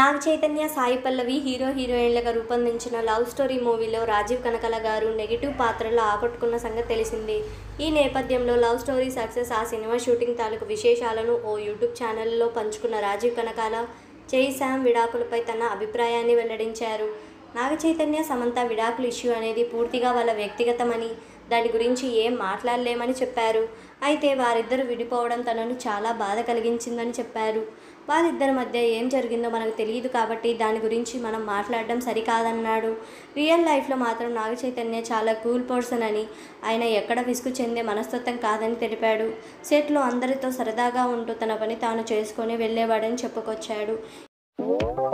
నాగ Chaitanya Sai Pallavi hero హీరోయిన్లుగా రూపొందించిన love story మూవీలో రాజీవ్ కనకల గారు నెగిటివ్ పాత్రలో ఆకట్టుకున్న సంగతి తెలిసిందే ఈ నేపథ్యంలో లవ్ స్టోరీ సక్సెస్ ఆ సినిమా షూటింగ్ తాలూకు విశేషాలను ఓ యూట్యూబ్ ఛానల్లో పంచుకున్న రాజీవ్ కనకాల జై శామ్ విడాకులపై తన అభిప్రాయాన్ని వెల్లడించారు నాగ చైతన్య సమంత విడాకుల ఇష్యూ అనేది పూర్తిగా వాళ్ళ వ్యక్తిగతమని దాని గురించి ఏం మాట్లాడలేమని చెప్పారు అయితే వారిద్దరు విడిపోవడం తనను చాలా బాధ కలిగించిందని చెప్పారు వారిద్దరి మధ్య ఏం జరిగిందో మనకు తెలియదు కాబట్టి దాని గురించి మనం మాట్లాడడం సరికాదన్నాడు రియల్ లైఫ్లో మాత్రం నాగ చైతన్య చాలా కూల్ పర్సన్ అని ఆయన ఎక్కడ విసుగు చెందే మనస్తత్వం కాదని తెలిపాడు సెట్లో అందరితో సరదాగా ఉంటూ తన పని తాను చేసుకొని వెళ్ళేవాడని చెప్పుకొచ్చాడు